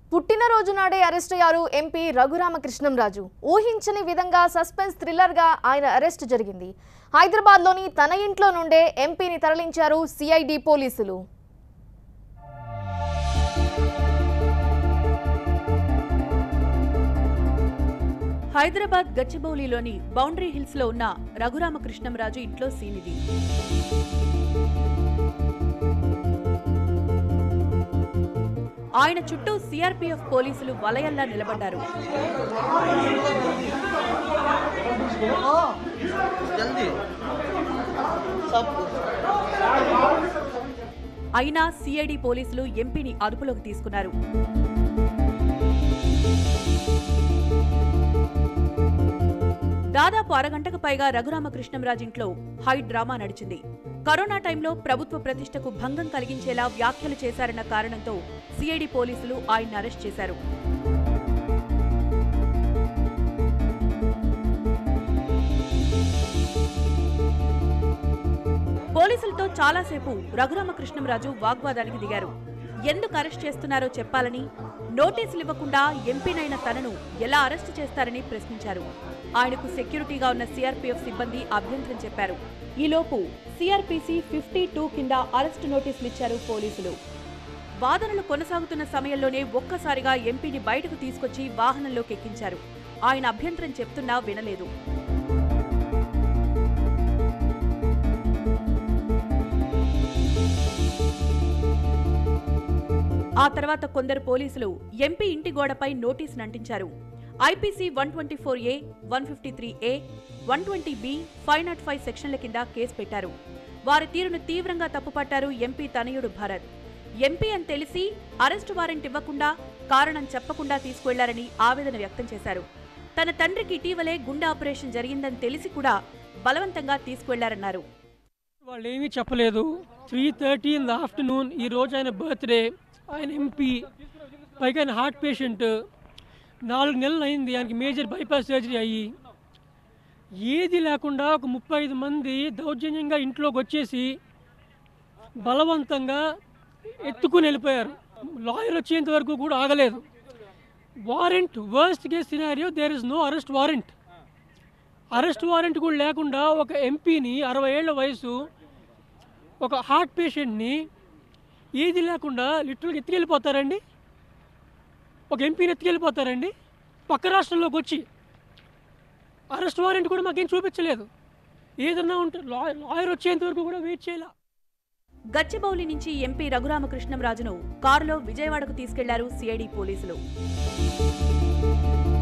పుట్టినరోజు నాడే అరెస్ట్ అయ్యారు ఎంపీ రఘురామకృష్ణంరాజు ఊహించని విధంగా సస్పెన్స్ థ్రిల్లర్గా ఆయన అరెస్ట్ జరిగింది హైదరాబాద్లోని తన ఇంట్లో నుండే ఎంపీని తరలించారు సిఐడి పోలీసులు హైదరాబాద్ గచ్చిబౌలిలోని బౌండరీ హిల్స్ లో ఉన్న రఘురామకృష్ణంరాజు ఇంట్లో సీనిది ఆయన చుట్టూ సిఆర్పీఎఫ్ పోలీసులు వలయల్లా నిలబడ్డారు जल्दी सब అయినా సిఐడి పోలీసులు ఎంపీని అదుపులోకి తీసుకున్నారు దాదాపు అరగంటకు పైగా రఘురామకృష్ణంరాజు ఇంట్లో హై డ్రామా నడిచింది కరోనా టైంలో ప్రభుత్వ ప్రతిష్టకు భంగం కలిగించేలా వ్యాఖ్యలు చేశారన్న కారణంతో సిఐడి పోలీసులు ఆయన్ని అరెస్ట్ చేశారు పోలీసులతో చాలాసేపు రఘురామకృష్ణంరాజు వాగ్వాదానికి దిగారు ఎందుకు అరెస్ట్ చేస్తున్నారో చెప్పాలని నోటీసులు ఇవ్వకుండా ఎంపీనైన తనను ఎలా అరెస్ట్ చేస్తారని ప్రశ్నించారు ఆయనకు సెక్యూరిటీగా ఉన్న సిఆర్పీఎఫ్ సిబ్బంది అభ్యంతరం చెప్పారు ఈలోపు సిఆర్పీసీ ఫిఫ్టీ టూ కింద అరెస్ట్ నోటీసులు ఇచ్చారు పోలీసులు వాదనలు కొనసాగుతున్న సమయంలోనే ఒక్కసారిగా ఎంపీని బయటకు తీసుకొచ్చి వాహనంలోకి ఎక్కించారు ఆయన అభ్యంతరం చెప్తున్నా వినలేదు ఆ తర్వాత కొందరు పోలీసులు ఎంపీ ఇంటి గోడపై నోటీసును అంటించారు IPC one twenty four A one fifty three A one twenty B five nought five సెక్షన్ల కింద కేసు పెట్టారు వారి తీరును తీవ్రంగా తప్పుపట్టారు ఎంపీ తనయుడు భరత్ ఎంపీ అని తెలిసి అరెస్టు వారెంట్ ఇవ్వకుండా కారణం చెప్పకుండా తీసుకువెళ్లారని ఆవేదన వ్యక్తం చేశారు తన తండ్రికి ఇటీవలే గుండె ఆపరేషన్ జరిగిందని తెలిసి కూడా బలవంతంగా తీసుకువెళ్లారన్నారు వాళ్ళు ఏమీ చెప్పలేదు three thirty in the afternoon ఈ రోజు ఆయన బర్త్డే ఆయన ఎంపీ పైగా ఆయన హార్ట్ పేషెంట్ నాలుగు నెలలు అయింది ఆయనకి మేజర్ బైపాస్ సర్జరీ అయ్యి ఏది లేకుండా ఒక ముప్పై ఐదు మంది దౌర్జన్యంగా ఇంట్లోకి వచ్చేసి బలవంతంగా ఎత్తుకుని వెళ్ళిపోయారు లాయర్ వచ్చేంత వరకు కూడా ఆగలేదు warrant worst case scenario there is no arrest warrant arrest warrant కూడా లేకుండా ఒక ఎంపీని అరవై ఏళ్ల వయసు ఒక హార్ట్ పేషెంట్ని ఏది లేకుండా లిటరల్గా ఎత్తుకెళ్ళిపోతారండి ఒక ఎంపీని ఎత్తుకెళ్ళిపోతారండి పక్క రాష్ట్రంలోకి వచ్చి అరెస్ట్ వారెంట్ కూడా మాకేం చూపించలేదు ఏదన్నా ఉంటే లాయర్ లాయర్ వచ్చేంత వరకు కూడా వెయిట్ చేయాలి గచ్చిబౌలి నుంచి ఎంపీ రఘురామకృష్ణంరాజును కారులో విజయవాడకు తీసుకెళ్లారు సిఐడి పోలీసులు